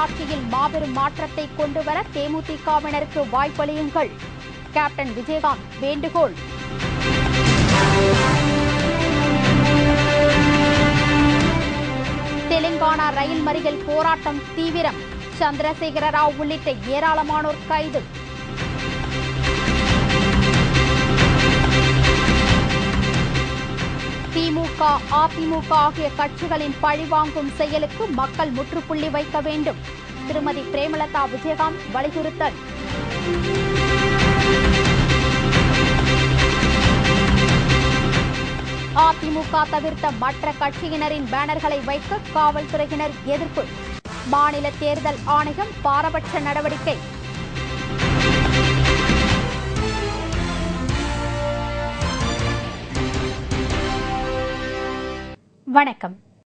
உள்ளாட்சியில் மாபெரும் மாற்றத்தை கொண்டுவர தேமுதிகவினருக்கு வாய்ப்பளியுங்கள் கேப்டன் விஜயகாந்த் வேண்டுகோள் தெலுங்கானா ரயில் மறியல் போராட்டம் தீவிரம் சந்திரசேகர ராவ் உள்ளிட்ட ஏராளமானோர் கைது திமுக அதிமுக ஆகிய கட்சிகளின் பழிவாங்கும் செயலுக்கு மக்கள் முற்றுப்புள்ளி வைக்க வேண்டும் திருமதி பிரேமலதா விஜயகாந்த் வலியுறுத்தல் அதிமுக தவிர்த்த மற்ற கட்சியினரின் பேனர்களை வைக்க காவல்துறையினர் எதிர்ப்பு மாநில தேர்தல் ஆணையம் பாரபட்ச நடவடிக்கை வணக்கம்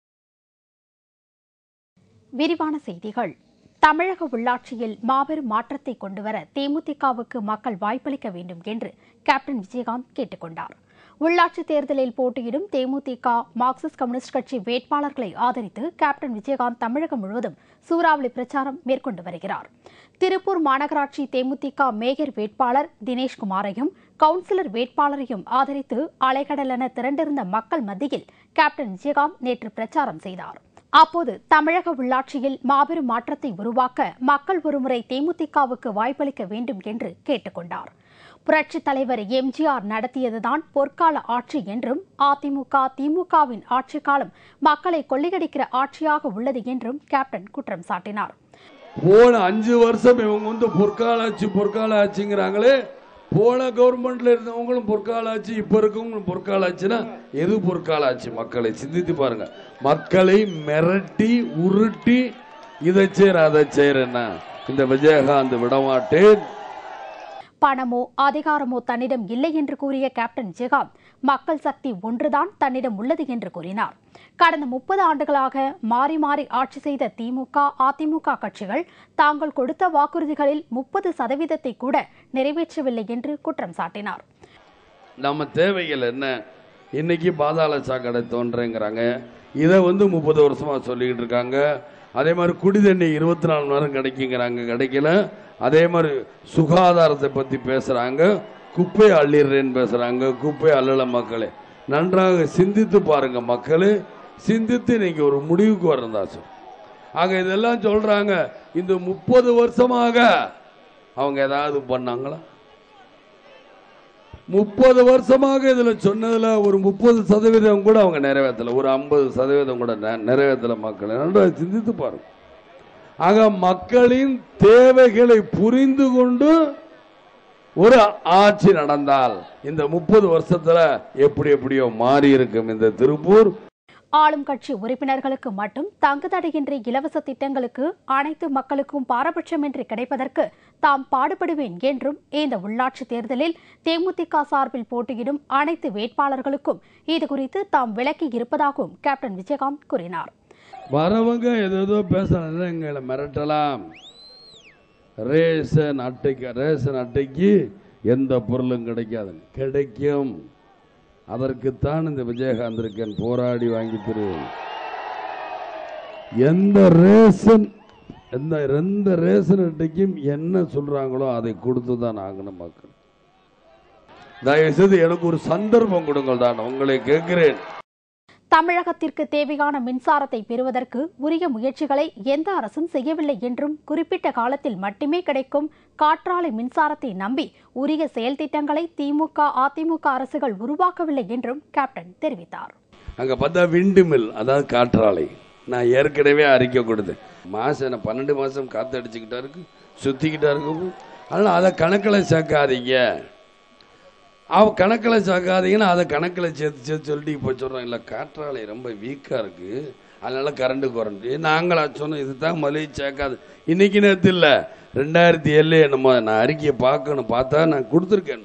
விரிவான செய்திகள் தமிழக உள்ளாட்சியில் மாபெரும் மாற்றத்தை கொண்டுவர தேமுதிகவுக்கு மக்கள் வாய்ப்பளிக்க வேண்டும் என்று கேப்டன் விஜயகாந்த் கேட்டுக் கொண்டார் உள்ளாட்சி தேர்தலில் போட்டியிடும் தேமுதிக மார்க்சிஸ்ட் கம்யூனிஸ்ட் கட்சி வேட்பாளர்களை ஆதரித்து கேப்டன் விஜயகாந்த் தமிழகம் முழுவதும் சூறாவளி பிரச்சாரம் மேற்கொண்டு வருகிறார் திருப்பூர் மாநகராட்சி தேமுதிக மேயர் வேட்பாளர் தினேஷ்குமாரையும் கவுன்சிலர் வேட்பாளரையும் ஆதரித்து அலைகடலென திரண்டிருந்த மக்கள் மத்தியில் கேப்டன் விஜயகாந்த் நேற்று பிரச்சாரம் செய்தார் அப்போது தமிழக உள்ளாட்சியில் மாபெரும் மாற்றத்தை உருவாக்க மக்கள் ஒருமுறை தேமுதிகவுக்கு வாய்ப்பளிக்க வேண்டும் என்று கேட்டுக் கொண்டார் புரட்சித் தலைவர் எம்ஜிஆர் நடத்தியதுதான் பொற்கால ஆட்சி என்றும் அதிமுக திமுகவின் ஆட்சி காலம் மக்களை கொள்ளையடிக்கிற ஆட்சியாக உள்ளது என்றும் கேப்டன் குற்றம் சாட்டினார் போன அஞ்சு வருஷம் இவங்க வந்து பொற்கால ஆட்சி பொற்கால ஆட்சிங்கிறாங்களே போன கவர்மெண்ட்ல இருந்தவங்களும் பொற்கால ஆட்சி இப்ப இருக்கவங்களும் பொற்கால ஆட்சினா எது பொற்கால ஆட்சி மக்களை சிந்தித்து பாருங்க மக்களை மிரட்டி உருட்டி இதை செய்யற அதை செய்யறேன்னா இந்த விஜயகாந்த் விடமாட்டேன் பணமோ அதிகாரமோ தன்னிடம் இல்லை என்று கூறிய கேப்டன் விஜயகாந்த் மக்கள் சக்தி ஒன்றுதான் தன்னிடம் உள்ளது என்று கூறினார் கடந்த முப்பது ஆண்டுகளாக மாறி மாறி ஆட்சி செய்த திமுக அதிமுக கட்சிகள் தாங்கள் கொடுத்த வாக்குறுதிகளில் முப்பது சதவீதத்தை கூட நிறைவேற்றவில்லை என்று குற்றம் சாட்டினார் நம்ம தேவைகள் என்ன இன்னைக்கு பாதாள சாக்கடை தோன்றேங்கிறாங்க இதை வந்து முப்பது வருஷமா சொல்லிக்கிட்டு இருக்காங்க அதே மாதிரி குடி தண்ணி இருபத்தி நாலு மணி நேரம் கிடைக்குங்கிறாங்க கிடைக்கல அதே மாதிரி சுகாதாரத்தை பத்தி பேசுறாங்க குப்பை அள்ளிடுறேன்னு பேசுறாங்க குப்பை அள்ளல மக்களே நன்றாக சிந்தித்து பாருங்க மக்களே சிந்தித்து இன்னைக்கு ஒரு முடிவுக்கு வரதா சார் ஆக இதெல்லாம் சொல்றாங்க இந்த முப்பது வருஷமாக அவங்க ஏதாவது பண்ணாங்களா முப்பது வருஷமாக இதுல சொன்னதுல ஒரு முப்பது சதவீதம் கூட அவங்க நிறைவேற்றல ஒரு ஐம்பது சதவீதம் கூட நெ- நிறைவேற்றல மக்கள் நன்றாக சிந்தித்து பாருங்க ஆக மக்களின் தேவைகளை புரிந்து கொண்டு ஒரு ஆட்சி நடந்தால் இந்த முப்பது வருஷத்துல எப்படி எப்படியோ மாறி இருக்கும் இந்த திருப்பூர் ஆளும் கட்சி உறுப்பினர்களுக்கு மட்டும் தங்குதடையின்றி இலவச திட்டங்களுக்கு அனைத்து மக்களுக்கும் பாரபட்சமின்றி கிடைப்பதற்கு தாம் பாடுபடுவேன் என்றும் இந்த உள்ளாட்சி தேர்தலில் தேமுதிக சார்பில் போட்டியிடும் அனைத்து வேட்பாளர்களுக்கும் இதுகுறித்து தாம் விளக்கி இருப்பதாகவும் கேப்டன் விஜயகாந்த் கூறினார் வரவங்க ஏதேதோ பேசுறாங்க எங்களை மிரட்டலாம் ரேஷன் அட்டைக்கு ரேஷன் அட்டைக்கு எந்த பொருளும் கிடைக்காது கிடைக்கும் அதற்குத்தான் இந்த விஜயகாந்த் இருக்கேன் போராடி வாங்கி தருவேன் எந்த ரேஷன் எந்த எந்த ரேஷன் அட்டைக்கும் என்ன சொல்றாங்களோ அதை கொடுத்து தான் ஆகணும் மக்கள் தயவுசெய்து எனக்கு ஒரு சந்தர்ப்பம் கொடுங்கள் தான் உங்களை கேட்கிறேன் தமிழகத்திற்கு தேவையான மின்சாரத்தை பெறுவதற்கு உரிய முயற்சிகளை எந்த அரசும் செய்யவில்லை என்றும் குறிப்பிட்ட காலத்தில் மட்டுமே கிடைக்கும் காற்றாலை மின்சாரத்தை நம்பி உரிய செயல் திட்டங்களை திமுக அதிமுக அரசுகள் உருவாக்கவில்லை என்றும் கேப்டன் தெரிவித்தார் அங்க பார்த்தா விண்டு மில் அதாவது காற்றாலை நான் ஏற்கனவே அறிக்கை கொடுத்தேன் மாசம் என்ன பன்னெண்டு மாசம் காத்து அடிச்சுக்கிட்டா இருக்கு சுத்திக்கிட்டா இருக்கும் அதனால அதை கணக்கில் சேர்க்காதீங்க அவ கணக்கில் சேர்க்காதீங்கன்னா அதை கணக்கில் சேர்த்து சேர்த்து சொல்லிட்டு இப்போ சொல்கிறோம் இல்லை காற்றாலை ரொம்ப வீக்காக இருக்கு அதனால கரண்ட் குறைஞ்சு நாங்களா சொன்னோம் இதுதான் மலிவு சேர்க்காது இன்னைக்கு நேரத்து இல்லை ரெண்டாயிரத்தி ஏழு என்னமோ நான் அறிக்கையை பார்க்கணும் பார்த்தா நான் கொடுத்துருக்கேன்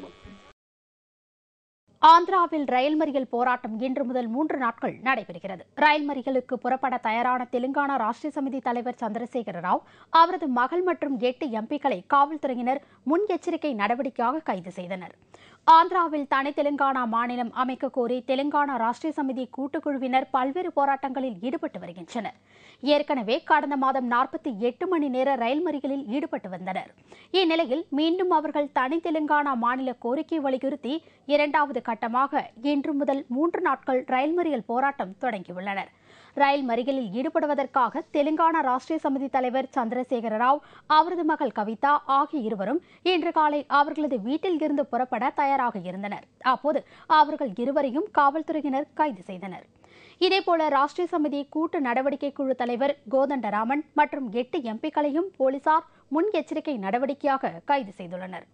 ஆந்திராவில் ரயில் மறியல் போராட்டம் இன்று முதல் மூன்று நாட்கள் நடைபெறுகிறது ரயில் மறியலுக்கு புறப்பட தயாரான தெலுங்கானா ராஷ்டிரிய சமிதி தலைவர் சந்திரசேகர ராவ் அவரது மகள் மற்றும் எட்டு எம்பிக்களை காவல்துறையினர் முன் எச்சரிக்கை நடவடிக்கையாக கைது செய்தனர் ஆந்திராவில் தனி தெலுங்கானா மாநிலம் அமைக்க கோரி தெலுங்கானா ராஷ்டிரிய சமிதி கூட்டுக்குழுவினர் பல்வேறு போராட்டங்களில் ஈடுபட்டு வருகின்றனர் ஏற்கனவே கடந்த மாதம் நாற்பத்தி எட்டு மணி நேர ரயில் மறியலில் ஈடுபட்டு வந்தனர் இந்நிலையில் மீண்டும் அவர்கள் தனி தெலுங்கானா மாநில கோரிக்கை வலியுறுத்தி இரண்டாவது கட்டமாக இன்று முதல் மூன்று நாட்கள் ரயில் மறியல் போராட்டம் தொடங்கியுள்ளனர் ரயில் மறியலில் ஈடுபடுவதற்காக தெலுங்கானா ராஷ்டிரிய சமிதி தலைவர் சந்திரசேகர ராவ் அவரது மகள் கவிதா ஆகிய இருவரும் இன்று காலை அவர்களது வீட்டில் இருந்து புறப்பட தயாராக இருந்தனர் அப்போது அவர்கள் இருவரையும் காவல்துறையினர் கைது செய்தனர் இதேபோல ராஷ்டிரிய சமிதி கூட்டு நடவடிக்கை குழு தலைவர் கோதண்டராமன் மற்றும் எட்டு எம்பிக்களையும் போலீசார் முன் எச்சரிக்கை நடவடிக்கையாக கைது செய்துள்ளனர்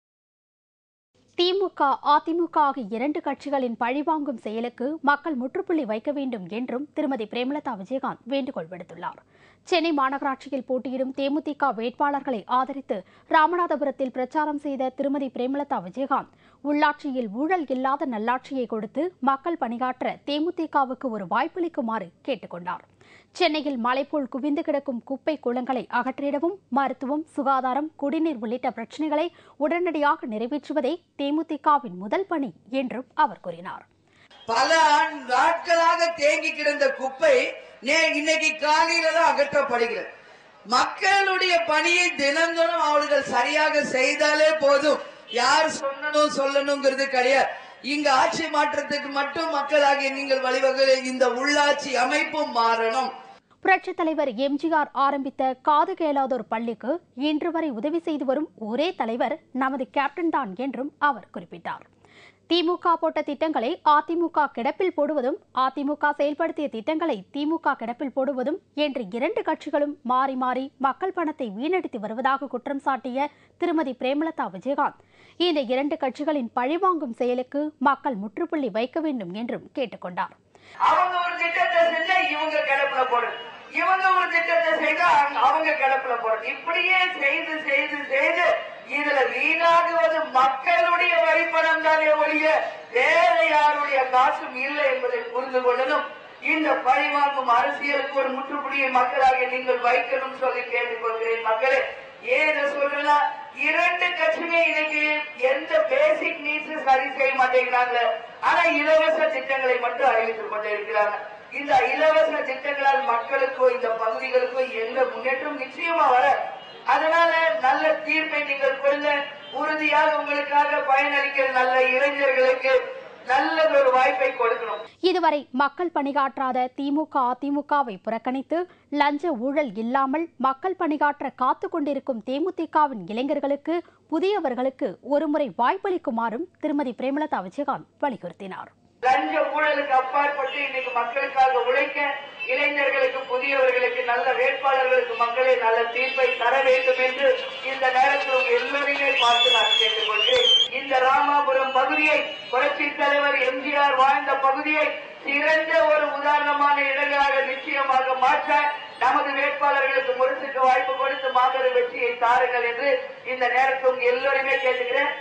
திமுக அதிமுக ஆகிய இரண்டு கட்சிகளின் பழிவாங்கும் செயலுக்கு மக்கள் முற்றுப்புள்ளி வைக்க வேண்டும் என்றும் திருமதி பிரேமலதா விஜயகாந்த் வேண்டுகோள் விடுத்துள்ளார் சென்னை மாநகராட்சியில் போட்டியிடும் தேமுதிக வேட்பாளர்களை ஆதரித்து ராமநாதபுரத்தில் பிரச்சாரம் செய்த திருமதி பிரேமலதா விஜயகாந்த் உள்ளாட்சியில் ஊழல் இல்லாத நல்லாட்சியை கொடுத்து மக்கள் பணியாற்ற தேமுதிகவுக்கு ஒரு வாய்ப்பளிக்குமாறு கேட்டுக் கொண்டார் சென்னையில் மலைப்போல் குவிந்து கிடக்கும் குப்பை குளங்களை அகற்றிடவும் மருத்துவம் சுகாதாரம் குடிநீர் உள்ளிட்ட பிரச்சினைகளை உடனடியாக நிறைவேற்றுவதே தேமுதிகவின் முதல் பணி என்றும் அவர் கூறினார் பல ஆண்- நாட்களாக தேங்கி கிடந்த குப்பை நே- இன்னைக்கு காலையில தான் அகற்றப்படுகிறது மக்களுடைய பணியை தினந்தோறும் அவர்கள் சரியாக செய்தாலே போதும் யார் சொல்லணும் சொல்லணுங்கிறது கிடையாது இங்க ஆட்சி மாற்றத்துக்கு மட்டும் மக்களாகிய நீங்கள் வழிவகை இந்த உள்ளாட்சி அமைப்பும் மாறணும் புரட்சித் தலைவர் எம்ஜிஆர் ஆரம்பித்த காது கேளாதோர் பள்ளிக்கு இன்று வரை உதவி செய்து வரும் ஒரே தலைவர் நமது கேப்டன் தான் என்றும் அவர் குறிப்பிட்டார் திமுக போட்ட திட்டங்களை அதிமுக கிடப்பில் போடுவதும் அதிமுக செயல்படுத்திய திட்டங்களை திமுக கிடப்பில் போடுவதும் என்று இரண்டு கட்சிகளும் மாறி மாறி மக்கள் பணத்தை வீணடித்து வருவதாக குற்றம் சாட்டிய திருமதி பிரேமலதா விஜயகாந்த் இந்த இரண்டு கட்சிகளின் பழிவாங்கும் செயலுக்கு மக்கள் முற்றுப்புள்ளி வைக்க வேண்டும் என்றும் கேட்டுக் கொண்டார் அவங்க ஒரு திட்டத்தை செஞ்சா இவங்க கிடப்புல போடுது இவங்க ஒரு திட்டத்தை செய்தா அவங்க- அவங்க கிடப்புல போடுது இப்படியே செய்து செய்து செய்து இதுல வீணாகுவது மக்களுடைய வரிப்பணம் தானே ஒழிய வேற யாருடைய காசும் இல்லை என்பதை புரிந்து கொள்ளணும் இந்த பழிவாங்கும் அரசியலுக்கு ஒரு முற்றுப்புள்ளியை மக்களாக நீங்கள் வைக்கணும் சொல்லி கேட்டுக்கொள்கிறேன் மக்களே ஏன்னு சொல்றேன்னா இரண்டு கட்சியுமே இன்னைக்கு எந்த பேசிக் நீட்ஸ் சரி செய்ய மாட்டேங்கிறாங்க ஆனா இலவச திட்டங்களை மட்டும் அறிவித்துக் கொண்டு இருக்கிறாங்க இந்த இலவச திட்டங்களால் மக்களுக்கோ இந்த பகுதிகளுக்கோ எந்த முன்னேற்றம் நிச்சயமா வர அதனால நல்ல தீர்ப்பை நீங்கள் கொடுங்க உறுதியாக உங்களுக்காக பயனளிக்கிற நல்ல இளைஞர்களுக்கு நல்லதொரு வாய்ப்பை கொடுக்கணும் இதுவரை மக்கள் பணியாற்றாத திமுக அதிமுகவை புறக்கணித்து லஞ்ச ஊழல் இல்லாமல் மக்கள் பணியாற்ற காத்துக் கொண்டிருக்கும் தேமுதிகவின் இளைஞர்களுக்கு புதியவர்களுக்கு ஒருமுறை வாய்ப்பளிக்குமாறும் திருமதி பிரேமலதா விஜயகாந்த் வலியுறுத்தினார் லஞ்ச ஊழலுக்கு அப்பாற்பட்டு இன்னைக்கு மக்களுக்காக உழைக்க இளைஞர்களுக்கு புதியவர்களுக்கு நல்ல வேட்பாளர்களுக்கு மக்களே நல்ல தீர்ப்பை தர வேண்டும் என்று இந்த நேரத்தில் உங்க எல்லோரையுமே பார்த்து நான் கேட்டுக்கொள்கிறேன் இந்த ராமாபுரம் பகுதியை புரட்சி தலைவர் எம்ஜிஆர் வாழ்ந்த பகுதியை சிறந்த ஒரு உதாரணமான இடங்களாக நிச்சயமாக மாற்ற நமது வேட்பாளர்களுக்கு முரசுக்கு வாய்ப்பு கொடுத்து மாபெரும் வெற்றியை தாருங்கள் என்று இந்த நேரத்தில் உங்க எல்லோரையுமே கேட்டுக்கிறேன்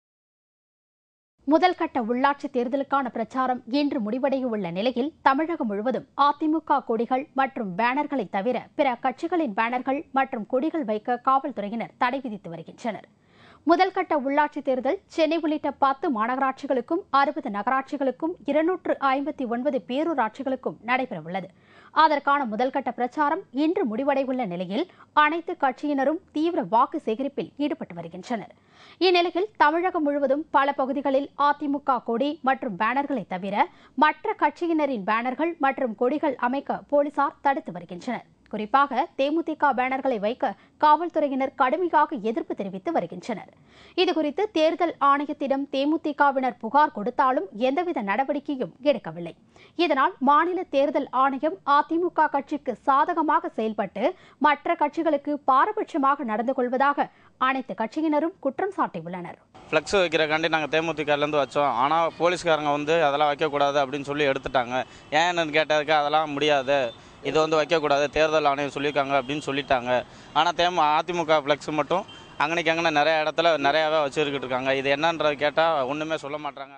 முதல் கட்ட உள்ளாட்சி தேர்தலுக்கான பிரச்சாரம் இன்று முடிவடைய உள்ள நிலையில் தமிழகம் முழுவதும் அதிமுக கொடிகள் மற்றும் பேனர்களை தவிர பிற கட்சிகளின் பேனர்கள் மற்றும் கொடிகள் வைக்க காவல்துறையினர் தடை விதித்து வருகின்றனர் முதல் கட்ட உள்ளாட்சி தேர்தல் சென்னை உள்ளிட்ட பத்து மாநகராட்சிகளுக்கும் அறுபது நகராட்சிகளுக்கும் இருநூற்று ஐம்பத்தி ஒன்பது பேரூராட்சிகளுக்கும் நடைபெறவுள்ளது அதற்கான முதல்கட்ட பிரச்சாரம் இன்று முடிவடைவுள்ள நிலையில் அனைத்து கட்சியினரும் தீவிர வாக்கு சேகரிப்பில் ஈடுபட்டு வருகின்றனர் இந்நிலையில் தமிழகம் முழுவதும் பல பகுதிகளில் அதிமுக கொடி மற்றும் பேனர்களை தவிர மற்ற கட்சியினரின் பேனர்கள் மற்றும் கொடிகள் அமைக்க போலீசார் தடுத்து வருகின்றனர் குறிப்பாக தேமுதிக பேனர்களை வைக்க காவல்துறையினர் கடுமையாக எதிர்ப்பு தெரிவித்து வருகின்றனர் இதுகுறித்து தேர்தல் ஆணையத்திடம் தேமுதிகவினர் புகார் கொடுத்தாலும் எந்தவித நடவடிக்கையும் எடுக்கவில்லை இதனால் மாநில தேர்தல் ஆணையம் அதிமுக கட்சிக்கு சாதகமாக செயல்பட்டு மற்ற கட்சிகளுக்கு பாரபட்சமாக நடந்து கொள்வதாக அனைத்து கட்சியினரும் குற்றம் சாட்டியுள்ளனர் ஃப்ளெக்ஸ் வைக்கிறக்காண்டி நாங்கள் தேமுதிகலேருந்து வச்சோம் ஆனால் போலீஸ்காரங்க வந்து அதெல்லாம் வைக்கக்கூடாது அப்படின்னு சொல்லி எடுத்துட்டாங்க ஏன்னு கேட்டதுக்கு அதெல்லாம் முடியாது இது வந்து வைக்கக்கூடாது தேர்தல் ஆணையம் சொல்லியிருக்காங்க அப்படின்னு சொல்லிட்டாங்க ஆனால் தேமு அதிமுக ஃப்ளெக்ஸ் மட்டும் அங்கனைக்கு அங்கே நிறைய இடத்துல நிறையாவே வச்சுருக்கிட்டு இருக்காங்க இது என்னன்றது கேட்டால் ஒன்றுமே சொல்ல மாட்டாங்க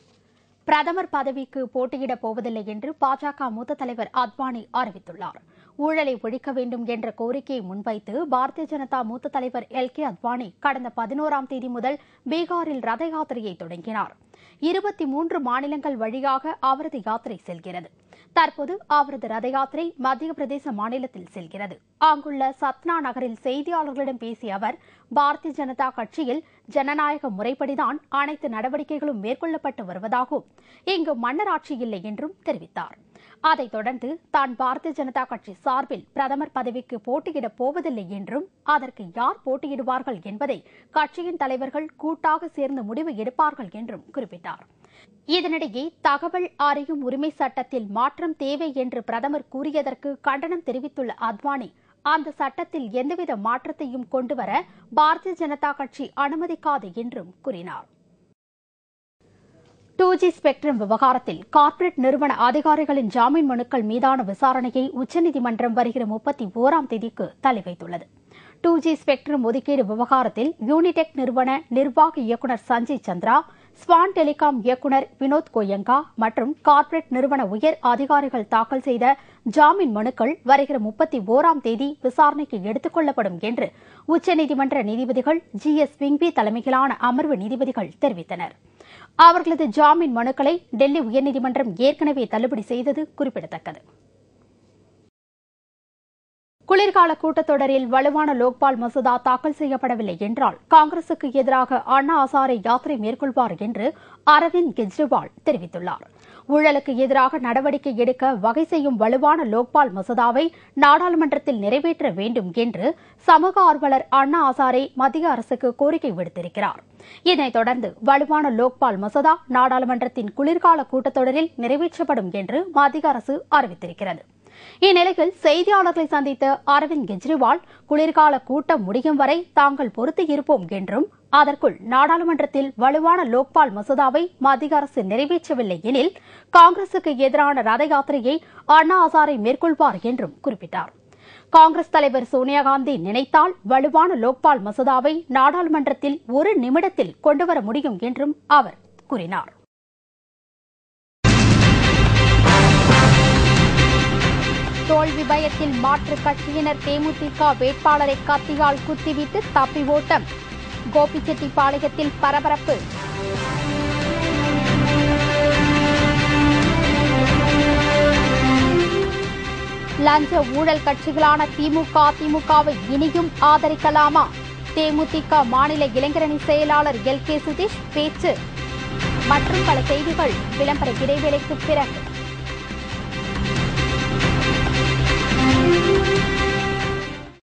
பிரதமர் பதவிக்கு போட்டியிடப் போவதில்லை என்று பாஜக மூத்த தலைவர் அத்வானி அறிவித்துள்ளார் ஊழலை ஒழிக்க வேண்டும் என்ற கோரிக்கையை முன்வைத்து பாரதிய ஜனதா மூத்த தலைவர் எல் கே அத்வானி கடந்த பதினோராம் தேதி முதல் பீகாரில் ரத யாத்திரையை தொடங்கினார் இருபத்தி மூன்று மாநிலங்கள் வழியாக அவரது யாத்திரை செல்கிறது தற்போது அவரது ரத யாத்திரை மத்திய பிரதேச மாநிலத்தில் செல்கிறது அங்குள்ள சத்னா நகரில் செய்தியாளர்களிடம் பேசிய அவர் பாரதிய ஜனதா கட்சியில் ஜனநாயக முறைப்படிதான் அனைத்து நடவடிக்கைகளும் மேற்கொள்ளப்பட்டு வருவதாகவும் இங்கு மன்னராட்சி இல்லை என்றும் தெரிவித்தார் அதைத் தொடர்ந்து தான் பாரதிய ஜனதா கட்சி சார்பில் பிரதமர் பதவிக்கு போட்டியிடப் போவதில்லை என்றும் அதற்கு யார் போட்டியிடுவார்கள் என்பதை கட்சியின் தலைவர்கள் கூட்டாக சேர்ந்து முடிவு எடுப்பார்கள் என்றும் குறிப்பிட்டார் இதனிடையே தகவல் அறியும் உரிமை சட்டத்தில் மாற்றம் தேவை என்று பிரதமர் கூறியதற்கு கண்டனம் தெரிவித்துள்ள அத்வானி அந்த சட்டத்தில் எந்தவித மாற்றத்தையும் கொண்டுவர பாரதிய ஜனதா கட்சி அனுமதிக்காது என்றும் கூறினார் டூ ஜி ஸ்பெக்ட்ரம் விவகாரத்தில் கார்ப்பரேட் நிறுவன அதிகாரிகளின் ஜாமீன் மனுக்கள் மீதான விசாரணையை உச்சநீதிமன்றம் வருகிற முப்பத்தி ஓராம் தேதிக்கு தள்ளி வைத்துள்ளது டூ ஜி ஸ்பெக்ட்ரம் ஒதுக்கீடு விவகாரத்தில் யூனிடெக் நிறுவன நிர்வாக இயக்குநர் சஞ்சய் சந்திரா ஸ்வான் டெலிகாம் இயக்குநர் வினோத் கோயங்கா மற்றும் கார்ப்பரேட் நிறுவன உயர் அதிகாரிகள் தாக்கல் செய்த ஜாமீன் மனுக்கள் வருகிற முப்பத்தி ஓராம் தேதி விசாரணைக்கு எடுத்துக் கொள்ளப்படும் என்று உச்சநீதிமன்ற நீதிபதிகள் ஜி எஸ் விங்வி தலைமையிலான அமர்வு நீதிபதிகள் தெரிவித்தனர் அவர்களது ஜாமீன் மனுக்களை டெல்லி உயர்நீதிமன்றம் ஏற்கனவே தள்ளுபடி செய்தது குறிப்பிடத்தக்கது குளிர்கால கூட்டத்தொடரில் வலுவான லோக்பால் மசோதா தாக்கல் செய்யப்படவில்லை என்றால் காங்கிரசுக்கு எதிராக அண்ணா ஹசாரே யாத்திரை மேற்கொள்வார் என்று அரவிந்த் கெஜ்ரிவால் தெரிவித்துள்ளார் ஊழலுக்கு எதிராக நடவடிக்கை எடுக்க வகை செய்யும் வலுவான லோக்பால் மசோதாவை நாடாளுமன்றத்தில் நிறைவேற்ற வேண்டும் என்று சமூக ஆர்வலர் அண்ணா ஹசாரே மத்திய அரசுக்கு கோரிக்கை விடுத்திருக்கிறார் இதனைத் தொடர்ந்து வலுவான லோக்பால் மசோதா நாடாளுமன்றத்தின் குளிர்கால கூட்டத்தொடரில் நிறைவேற்றப்படும் என்று மத்திய அரசு அறிவித்திருக்கிறது இந்நிலையில் செய்தியாளர்களை சந்தித்த அரவிந்த் கெஜ்ரிவால் குளிர்கால கூட்டம் முடியும் வரை தாங்கள் பொறுத்து இருப்போம் என்றும் அதற்குள் நாடாளுமன்றத்தில் வலுவான லோக்பால் மசோதாவை மத்திய அரசு நிறைவேற்றவில்லை எனில் காங்கிரசுக்கு எதிரான ரத யாத்திரையை அண்ணா ஹசாரே மேற்கொள்வார் என்றும் குறிப்பிட்டார் காங்கிரஸ் தலைவர் சோனியா காந்தி நினைத்தால் வலுவான லோக்பால் மசோதாவை நாடாளுமன்றத்தில் ஒரு நிமிடத்தில் கொண்டுவர முடியும் என்றும் அவர் கூறினார் தோல்வி பயத்தில் மாற்றுக் கட்சியினர் தேமுதிக வேட்பாளரை கத்தியால் குத்திவிட்டு தப்பி ஓட்டம் கோபிச்செட்டிப்பாளையத்தில் பரபரப்பு லஞ்ச ஊழல் கட்சிகளான திமுக அதிமுகவை இனியும் ஆதரிக்கலாமா தேமுதிக மாநில இளைஞரணி செயலாளர் எல் கே சுதீஷ் பேச்சு மற்றும் பல செய்திகள் விளம்பர இடைவேளைக்கு பிறகு